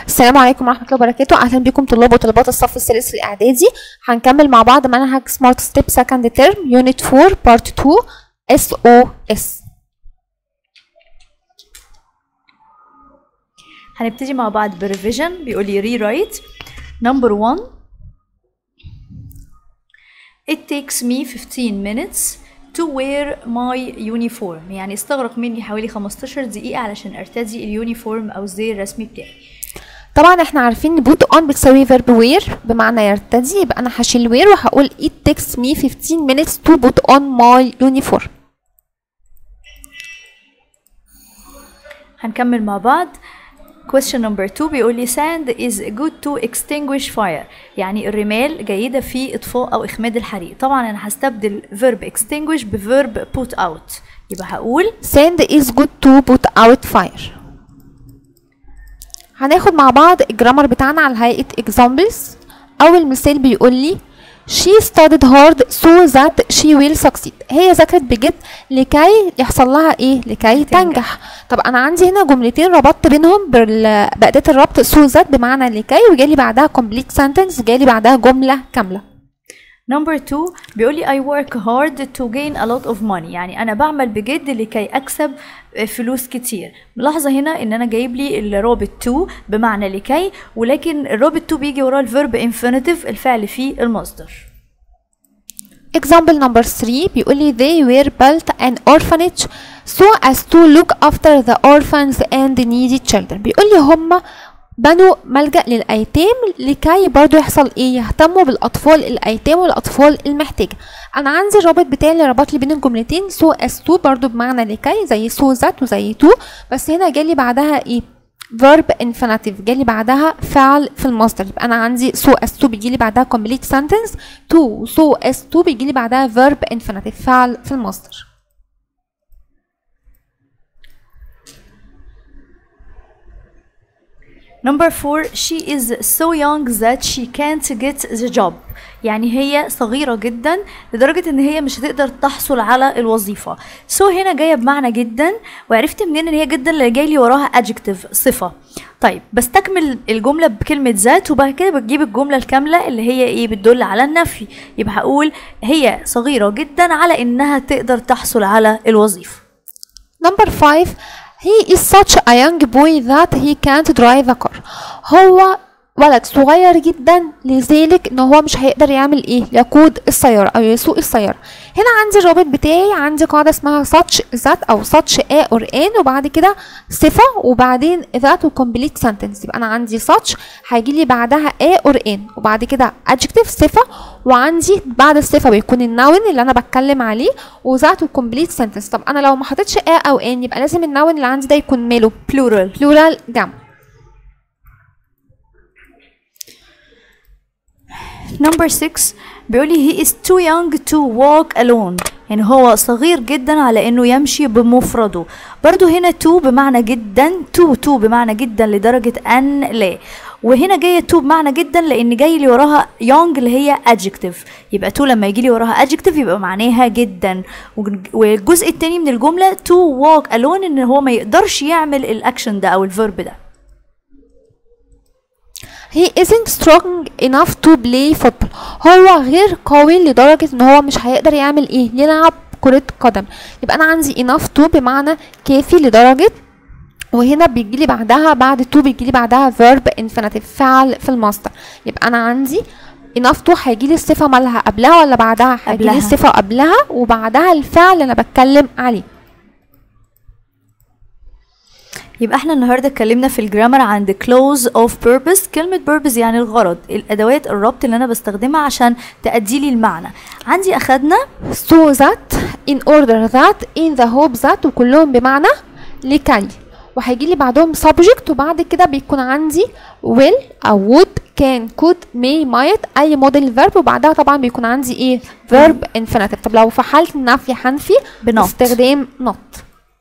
السلام عليكم ورحمة الله وبركاته أهلا بكم طلاب وطالبات الصف الثالث الإعدادي هنكمل مع بعض منهج سمارت ستيب سكند ترم يونت 4 بارت 2 اس او اس هنبتدي مع بعض بريفيجن بيقول لي ري رايت نمبر 1 It takes me 15 minutes to wear my uniform يعني استغرق مني حوالي 15 دقيقة علشان ارتدي اليونيفورم أو الزي الرسمي بتاعي طبعا احنا عارفين ان بوت اون بتساوي فيرب وير بمعنى يرتدي يبقى انا هشيل وير وهقول it takes me 15 minutes to put on my uniform هنكمل مع بعض question number 2 بيقول لي sand is good to extinguish fire يعني الرمال جيدة في إطفاء أو إخماد الحريق طبعا أنا هستبدل verb extinguish بverb put out يبقى هقول sand is good to put out fire هناخد مع بعض الجرامر بتاعنا على هيئة examples أول مثال بيقول لي she studied hard so that she will succeed هي ذاكرت بجد لكي يحصل لها ايه لكي تنجح طب انا عندي هنا جملتين ربطت بينهم بال- بأداة الربط so that بمعنى لكي وجالي بعدها complete sentence جالي بعدها جملة كاملة number 2 بيقول لي I work hard to gain a lot of money يعني أنا بعمل بجد لكي أكسب فلوس كتير ملاحظة هنا إن أنا جايب لي الرابط to بمعنى لكي ولكن الرابط to بيجي وراه الفيرب infinitive الفعل في المصدر Example number 3 بيقول لي they were built an orphanage so as to look after the orphans and needy children بيقول لي هم بنوا ملجأ للأيتام لكي برضو يحصل ايه يهتموا بالأطفال الأيتام والأطفال المحتاجة أنا عندي الرابط بتاعي اللي ربط لي بين الجملتين so as to برضو بمعنى لكي زي so that وزي to بس هنا جالي بعدها ايه verb infinitive جالي بعدها فعل في المصدر يبقى انا عندي so as to بيجيلي بعدها complete sentence to so as to بيجيلي بعدها verb infinitive فعل في المصدر Number four, she is so young that she can't get the job. يعني هي صغيرة جدا لدرجة ان هي مش هتقدر تحصل على الوظيفة. So هنا جاية بمعنى جدا وعرفت منين ان هي جدا اللي جاي لي وراها adjective صفة. طيب بستكمل الجملة بكلمة ذات وبعد كده بتجيب الجملة الكاملة اللي هي ايه بتدل على النفي. يبقى هقول هي صغيرة جدا على انها تقدر تحصل على الوظيفة. number 5 he is such a young boy that he can't drive a car هو ولد صغير جدا لذلك ان هو مش هيقدر يعمل ايه يقود السيارة او يسوق السيارة هنا عندي الرابط بتاعي عندي قاعدة اسمها such that او such a or an وبعد كده صفة وبعدين that و complete sentence يبقى انا عندي such هيجي لي بعدها a or an وبعد كده adjective صفة وعندي بعد الصفة بيكون النون اللي انا بتكلم عليه وذات و complete sentence طب انا لو ما حطيتش a او an يبقى لازم النون اللي عندي ده يكون ماله plural. plural جمع Number 6 بيقول لي he is too young to walk alone يعني هو صغير جدا على انه يمشي بمفرده برضو هنا to بمعنى جدا to to بمعنى جدا لدرجة ان لا وهنا جاية to بمعنى جدا لان جاي لي وراها young اللي هي adjective يبقى to لما يجي لي وراها adjective يبقى معناها جدا وج- والجزء التاني من الجملة to walk alone ان هو ما يقدرش يعمل الاكشن ده او الفيرب ده he isn't strong enough to play football هو غير قوي لدرجة ان هو مش هيقدر يعمل ايه يلعب كرة قدم يبقى انا عندي enough to بمعنى كافي لدرجة وهنا بيجيلي بعدها بعد to بيجيلي بعدها verb infinitive فعل في المصدر يبقى انا عندي enough to هيجيلي الصفة مالها قبلها ولا بعدها هيجيلي قبلها. الصفة قبلها وبعدها الفعل اللي انا بتكلم عليه يبقى احنا النهارده اتكلمنا في الجرامر عن the clause of purpose كلمة purpose يعني الغرض الأدوات الربط اللي أنا بستخدمها عشان تأدي لي المعنى عندي أخدنا so that in order that in the hope that وكلهم بمعنى لكي وهيجي لي بعدهم subject وبعد كده بيكون عندي will او would can could may might اي موديل verb وبعدها طبعا بيكون عندي ايه verb infinitive طب لو في حالة النفي هنفي بنوت. باستخدام not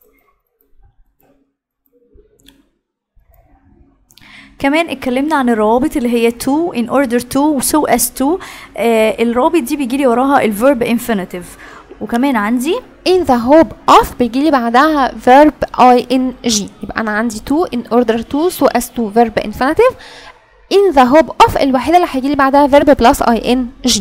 كمان اتكلمنا عن الروابط اللي هي to in order to و so as to آه الرابط دي بيجي لي وراها الفيرب infinitive وكمان عندي in the hope of بيجي لي بعدها verb ing يبقى انا عندي to in order to so as to verb infinitive in the hope of الوحيده اللي هيجي لي بعدها verb plus ing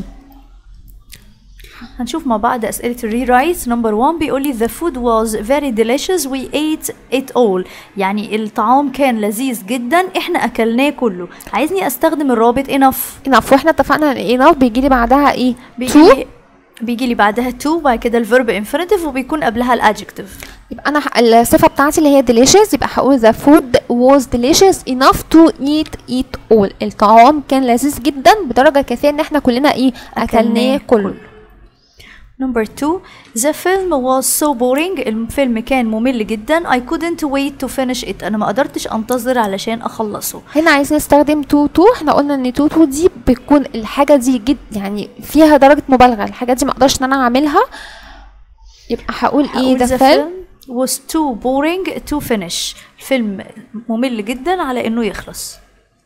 هنشوف مع بعض أسئلة الري رايت نمبر 1 بيقول لي the food was very delicious we ate it all يعني الطعام كان لذيذ جدا احنا أكلناه كله عايزني أستخدم الرابط enough enough واحنا اتفقنا ان enough بيجي لي بعدها ايه بيجي to لي بيجي لي بعدها to وبعد كده الفيرب infinitive وبيكون قبلها الادجكتيف يبقى انا ح- الصفه بتاعتي اللي هي delicious يبقى هقول the food was delicious enough to eat it all الطعام كان لذيذ جدا بدرجه كافيه ان احنا كلنا ايه اكلناه كله نمبر 2 The film was so boring الفيلم كان ممل جدا I couldn't wait to finish it أنا ما قدرتش أنتظر علشان أخلصه هنا عايزين نستخدم تو تو احنا قلنا ان تو تو دي بتكون الحاجه دي جد يعني فيها درجه مبالغه الحاجه دي ما اقدرش ان انا اعملها يبقى هقول ايه هقول ده the فيلم film was too boring to finish الفيلم ممل جدا على إنه يخلص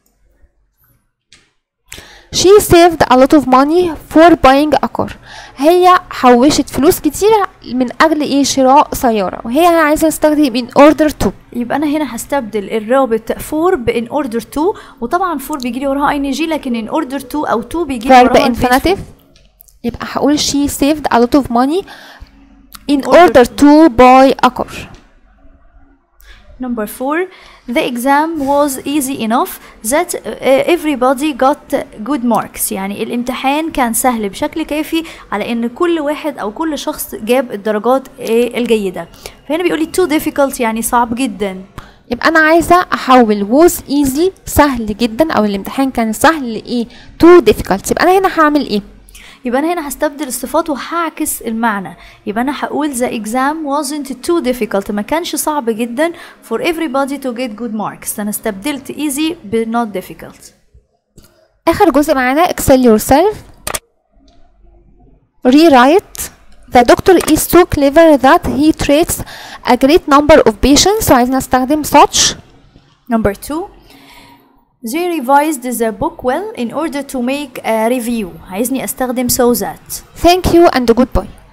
she saved a lot of money for buying a car هي حوشت فلوس كتيرة من أجل إيه شراء سيارة وهي عايزة نستخدم in order to يبقى أنا هنا هستبدل الرابط for ب in order to وطبعا for بيجي لي وراها ing لكن in order to أو to بيجي لي verb وراها البيت infinitive يبقى هقول she saved a lot of money in order order to buy a car Number four, the exam was easy enough that uh, everybody got good marks يعني الامتحان كان سهل بشكل كافي على ان كل واحد او كل شخص جاب الدرجات آه، الجيدة فهنا بيقول لي too difficult يعني صعب جدا يبقى انا عايزه احول was easy سهل جدا او الامتحان كان سهل لايه to difficult يبقى انا هنا هعمل ايه يبقى انا هنا هستبدل الصفات وهعكس المعنى يبقى انا هقول the exam wasn't too difficult ما كانش صعب جدا for everybody to get good marks انا استبدلت easy ب not difficult اخر جزء معانا excel yourself rewrite the doctor is so clever that he treats a great number of patients وعايزين نستخدم such Number two, they revised the book well in order to make a review. عايزني استخدم so that. thank you and goodbye